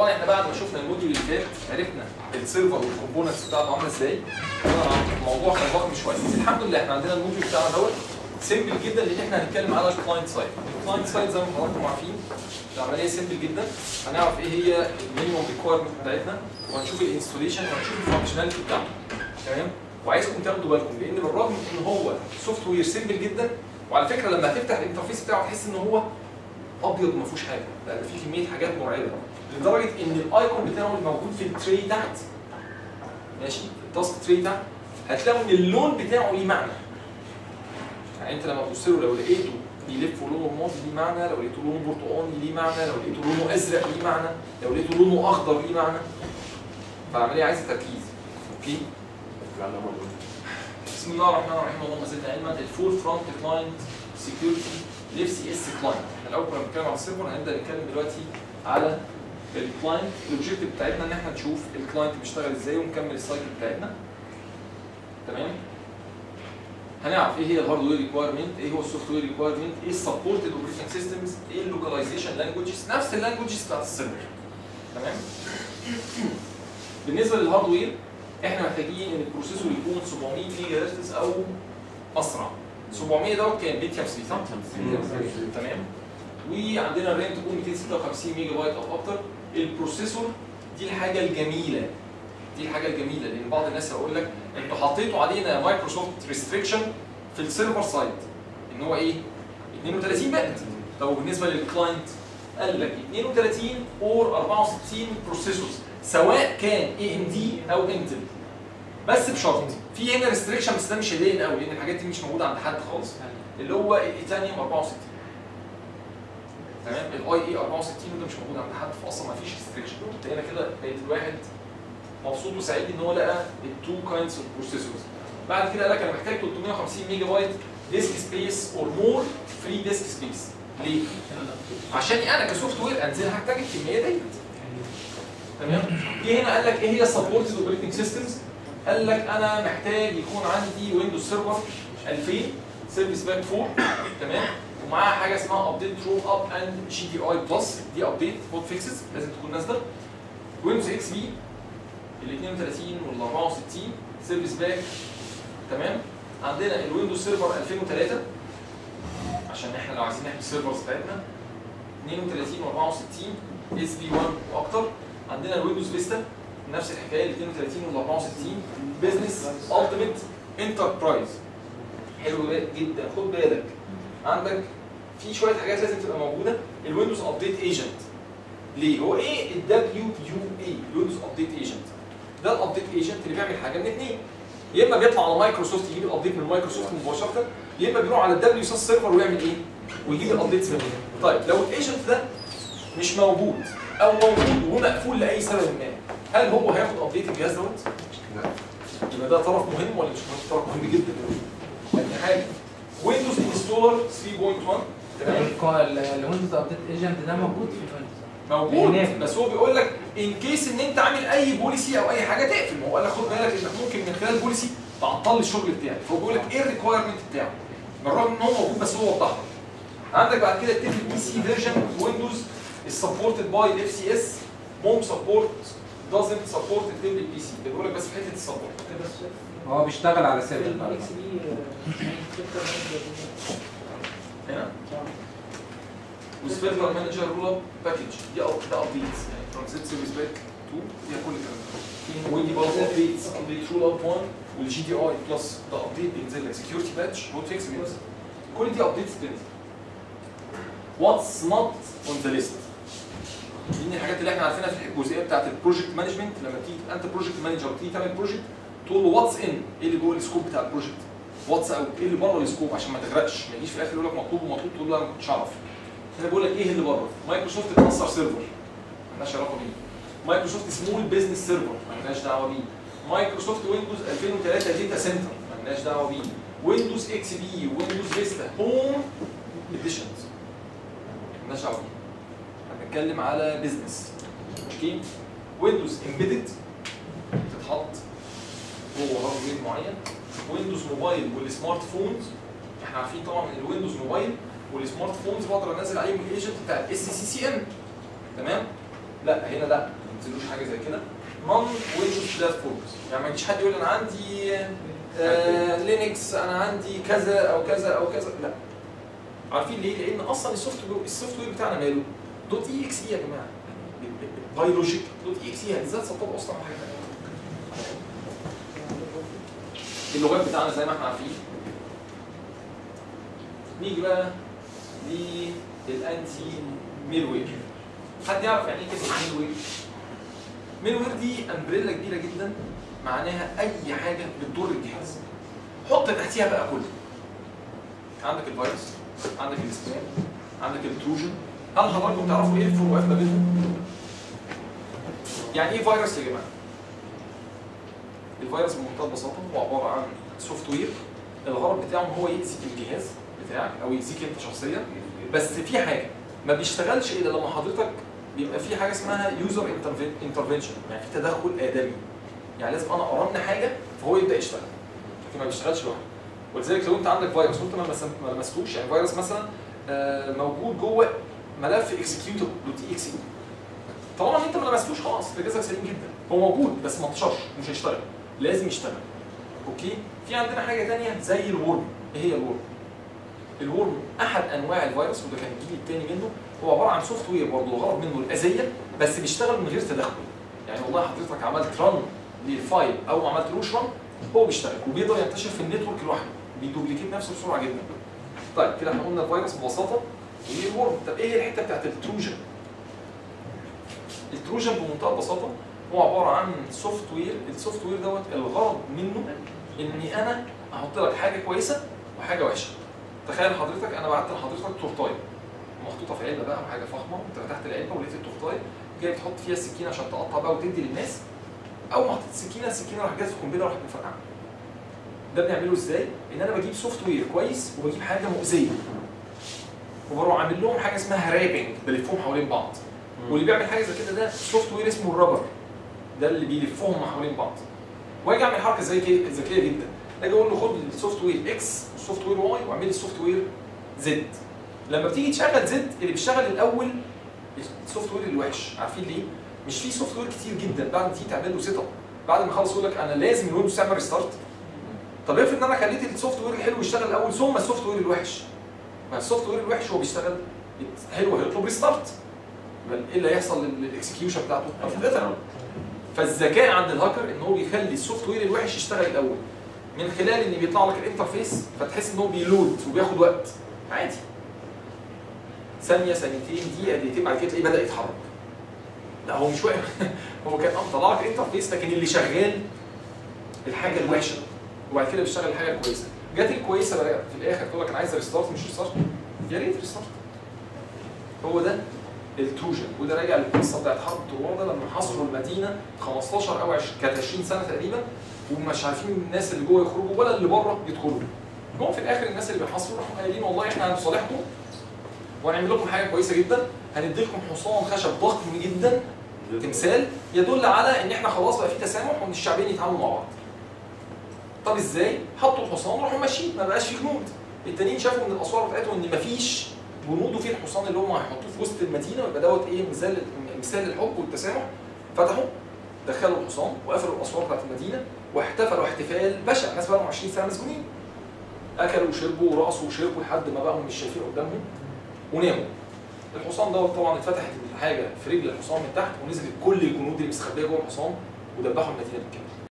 طبعا احنا بعد ما شفنا الموديول اللي فات عرفنا السيرفر والكومبوننتس بتاعته عامله ازاي طبعاً الموضوع كان ضخم شويه بس الحمد لله احنا عندنا الموديول بتاعنا دوت سيمبل جدا لان احنا هنتكلم على الكلاينت سايد الكلاينت سايد زي ما حضراتكم عارفين العمليه سيمبل جدا هنعرف ايه هي المينيموم ريكويرمنت بتاعتنا وهنشوف الانستوليشن وهنشوف الفانكشناليتي بتاعته تمام وعايزكم تاخدوا بالكم لان بالرغم ان هو سوفت وير سيمبل جدا وعلى فكره لما هتفتح الانترفيس بتاعه تحس ان هو ابيض ما فيهوش حاجه لان في كميه حاجات مرعبه لدرجه ان الايكون بتاعه اللي موجود في التري تحت ماشي في التاسك تري تحت هتلاقوا ان اللون بتاعه ليه معنى يعني انت لما تبص له لو لقيته بيلف لونه رمادي ليه معنى لو لقيته لونه برتقاني ليه معنى لو لقيته لونه ازرق ليه معنى لو لقيته لونه اخضر ليه معنى فالعمليه عايزه تركيز اوكي بسم الله الرحمن الرحيم اللهم زدنا علما الفول فرونت كلاينت سكيورتي الاف سي اس كلاينت احنا الاول كنا بنتكلم على السيرفر هنبدا نتكلم دلوقتي على الكلاينت الاوبجيكتيف بتاعتنا ان احنا نشوف الكلاينت بيشتغل ازاي ونكمل السايكل بتاعتنا تمام هنعرف ايه هي الهاردوير ريكوايرمنت ايه هو السوفت وير ريكوايرمنت ايه السبورتد اوبريتنج سيستمز ايه اللوكاليزيشن لانجوجز نفس اللانجوجز بتاعت السيرفر تمام بالنسبه للهاردوير احنا محتاجين ان البروسيسور يكون 700 ميجا هرتز او اسرع 700 دوت كام بيت كام سي صح؟ تمام وعندنا الرام تكون 256 ميجا بايت او اكتر البروسيسور دي الحاجه الجميله دي الحاجه الجميله لان بعض الناس هيقول لك انتوا حطيتوا علينا مايكروسوفت ريستريكشن في السيرفر سايد ان هو ايه 32 بت طب بالنسبه للكلاينت قال لك 32 اور 64 بروسيسورز سواء كان اي ام دي او انتل بس بشرط في هنا ريستريكشن بس ده مش هيضايقنا قوي لان الحاجات دي مش موجوده عند حد خالص اللي هو الايتانيوم 64 تمام الاي اي 64 ده مش موجود عند حد فاصلا ما فيش ريستريكشن هنا كده بقيت الواحد مبسوط وسعيد ان هو لقى التو كايندز اوف بروسيسورز بعد كده قال لك انا محتاج 350 ميجا بايت ديسك سبيس اور مور فري ديسك سبيس ليه؟ عشان انا كسوفت وير انزل هحتاج الكميه ديت تمام جه هنا قال لك ايه هي السبورتد اوبريتنج سيستمز قال لك انا محتاج يكون عندي ويندوز سيرفر 2000 سيرفيس باك 4 تمام ومعاها حاجه اسمها ابديت رول اب اند جي دي اي بلس دي ابديت بوت فيكسز لازم تكون نازله ويندوز اكس بي ال 32 وال 64 سيرفيس باك تمام عندنا الويندوز سيرفر 2003 عشان احنا لو عايزين نحمي السيرفرز بتاعتنا 32 و 64 اس بي 1 واكتر عندنا الويندوز فيستا نفس الحكايه ال 32 وال 64 بزنس التيميت انتربرايز حلو جدا خد بالك عندك في شويه حاجات لازم تبقى موجوده الويندوز ابديت ايجنت ليه هو ايه الدبليو يو اي الويندوز ابديت ايجنت ده الابديت ايجنت اللي بيعمل حاجه من اثنين يا اما بيطلع على مايكروسوفت يجيب الابديت من مايكروسوفت مباشره يا اما بيروح على الدبليو اس سيرفر ويعمل ايه ويجيب الابديتس منه طيب لو الايجنت ده مش موجود او موجود ومقفول لاي سبب ما هل هو هياخد ابديت الجهاز دوت؟ لا يبقى ده طرف مهم ولا مش مهم؟ طرف مهم جدا يعني حاجه ويندوز انستولر 3.1 تمام الويندوز ابديت ايجنت ده موجود في الويندوز موجود هناك. بس هو بيقول لك ان كيس ان انت عامل اي بوليسي او اي حاجه تقفل ما هو قال لك خد بالك انك ممكن من خلال البوليسي تعطل لي الشغل بتاعي فهو بيقول لك ايه الريكوايرمنت بتاعه بالرغم ان هو موجود بس هو وضحها عندك بعد كده التيبل بي سي فيرجن ويندوز is supported by الاف سي اس موم سبورت doesn't support التيبل بي سي بيقول لك بس في حته السبورت هو بيشتغل على سيرفر الاكس بي هنا وسبيرفر مانجر رول اب باكج دي أب- ده ابديتس يعني ترانزيت سيرفيس باك 2 فيها كل الكلام ده ودي برضه ابديتس ابديت رول اب 1 والجي دي اي بلس ده ابديت بينزل لك سكيورتي باتش بوت فيكس بينزل كل دي ابديتس بتنزل واتس نوت اون ذا ليست دي من الحاجات اللي احنا عارفينها في الجزئيه بتاعت البروجكت مانجمنت لما تيجي انت بروجكت مانجر تيجي تعمل بروجكت تقول له واتس ان ايه اللي جوه السكوب بتاع البروجكت واتس اوت ايه اللي بره السكوب عشان ما تغرقش ما يجيش في الاخر يقول لك مطلوب ومطلوب تقول له انا ما كنتش اعرف انا بقول لك ايه اللي بره مايكروسوفت تنصر سيرفر مالناش علاقه بيه مايكروسوفت سمول بزنس سيرفر مالناش دعوه بيه مايكروسوفت ويندوز 2003 داتا سنتر مالناش دعوه بيه ويندوز اكس بي ويندوز فيستا هوم اديشنز مالناش دعوه بيه احنا بنتكلم على بزنس اوكي ويندوز امبيدد تتحط جوه هاردوير معين ويندوز موبايل والسمارت فونز احنا عارفين طبعا ان الويندوز موبايل والسمارت فونز بقدر انزل عليهم الايجنت بتاع الاس سي سي ام تمام لا هنا لا ما تنزلوش حاجه زي كده نون ويندوز بلاتفورمز يعني ما يجيش حد يقول انا عندي آه لينكس انا عندي كذا او كذا او كذا لا عارفين ليه؟ لان اصلا السوفت وير السوفت وير بتاعنا ماله؟ دوت اي اكس اي يا جماعه بايولوجيك دوت اي اكس اي ازاي تسطبوا اصلا حاجه ثانيه اللغات بتاعنا زي ما احنا عارفين نيجي بقى للانتي ميلوير حد يعرف يعني ايه كلمه ميلوير؟ ميلوير دي امبريلا كبيره جدا معناها اي حاجه بتضر الجهاز حط تحتيها بقى كله عندك الفيروس عندك السبام عندك التروجن هل حضراتكم تعرفوا ايه الفروقات ما بينهم؟ يعني ايه فيروس يا جماعه؟ الفيروس بمنتهى البساطه هو عباره عن سوفت وير الغرض بتاعه هو يأذيك الجهاز بتاعك او يأذيك انت شخصيا بس في حاجه ما بيشتغلش الا لما حضرتك بيبقى في حاجه اسمها يوزر انترفنشن يعني في تدخل ادمي يعني لازم انا ارن حاجه فهو يبدا يشتغل لكن ما بيشتغلش لوحده ولذلك لو انت عندك فيروس وانت ما مس- ما لمستوش يعني فيروس مثلا آه، موجود جوه ملف اكسكيوتبل دوت اي اكس اي طالما ان انت ما لمستوش خلاص ده جهازك سليم جدا هو موجود بس ما انتشرش مش هيشتغل لازم يشتغل اوكي في عندنا حاجه ثانيه زي الورم ايه هي الورم الورم احد انواع الفيروس وده كان الجيل الثاني منه هو عباره عن سوفت وير برضه الغرض منه الاذيه بس بيشتغل من غير تدخل يعني والله حضرتك عملت رن للفايل او ما عملتلوش رن هو بيشتغل وبيقدر ينتشر في النتورك لوحده بيدوبليكيت نفسه بسرعه جدا طيب كده احنا قلنا الفيروس ببساطه وايه الورم طب ايه هي الحته بتاعت التروجن التروجن بمنتهى البساطه هو عباره عن سوفت وير السوفت وير دوت الغرض منه اني انا احط لك حاجه كويسه وحاجه وحشه تخيل حضرتك انا بعت لحضرتك تورتايه محطوطه في علبه بقى وحاجه فخمه انت فتحت العلبه ولقيت التورتايه جاي تحط فيها السكينه عشان تقطع بقى وتدي للناس او ما حطيت السكينه السكينه راح جت في القنبله وراحت مفرقعه ده بنعمله ازاي؟ ان انا بجيب سوفت وير كويس وبجيب حاجه مؤذيه وبروح عامل لهم حاجه اسمها رابنج بلفهم حوالين بعض واللي بيعمل حاجه زي كده ده سوفت وير اسمه الرابر ده اللي بيلفهم حوالين بعض واجي اعمل حركه زي كده ذكيه جدا اجي اقول له خد السوفت وير اكس والسوفت وير واي واعمل لي السوفت وير زد لما بتيجي تشغل زد اللي بيشتغل الاول السوفت وير الوحش عارفين ليه؟ مش في سوفت وير كتير جدا بعد ما تيجي تعمل له سيت اب بعد ما يخلص يقول لك انا لازم الويندوز تعمل ريستارت طب افرض ان انا خليت السوفت وير الحلو يشتغل الاول ثم السوفت وير الوحش ما السوفت وير الوحش هو بيشتغل حلو هيطلب ريستارت يبقى ايه اللي هيحصل للاكسكيوشن بتاعته؟ هتتقطع فالذكاء عند الهاكر ان هو بيخلي السوفت وير الوحش يشتغل الاول من خلال ان بيطلع لك الانترفيس فتحس ان هو بيلود وبياخد وقت عادي ثانيه ثانيتين دقيقه دقيقتين بعد كده تلاقيه بدا يتحرك لا هو مش واقف هو كان اه طلع لك الانترفيس لكن اللي شغال الحاجه الوحشه وبعد كده بيشتغل الحاجه الكويسه جت الكويسه بقى في الاخر تقول لك انا عايز ريستارت مش ريستارت يا ريت ريستارت هو ده التروجن وده راجع للقصه بتاعت حرب الطروار ده لما حصروا المدينه 15 او 20 كانت 20 سنه تقريبا ومش عارفين الناس اللي جوه يخرجوا ولا اللي بره يدخلوا المهم في الاخر الناس اللي بيحاصروا راحوا قايلين والله احنا هنصالحكم وهنعمل لكم حاجه كويسه جدا هندي لكم حصان خشب ضخم جدا تمثال يدل على ان احنا خلاص بقى في تسامح وان الشعبين يتعاملوا مع بعض طب ازاي؟ حطوا الحصان وراحوا ماشيين ما بقاش في جنود التانيين شافوا من الاسوار بتاعتهم ان مفيش جنود وفي الحصان اللي هم هيحطوه في وسط المدينه ويبقى دوت ايه مثال مثال الحب والتسامح فتحوا دخلوا الحصان وقفلوا الاسوار بتاعت المدينه واحتفلوا احتفال بشع الناس بقى لهم 20 سنه مسجونين اكلوا وشربوا ورقصوا وشربوا لحد ما بقوا مش شايفين قدامهم وناموا الحصان دوت طبعا اتفتحت الحاجه في رجل الحصان من تحت ونزلت كل الجنود اللي مستخبيه جوه الحصان ودبحوا المدينه بالكامل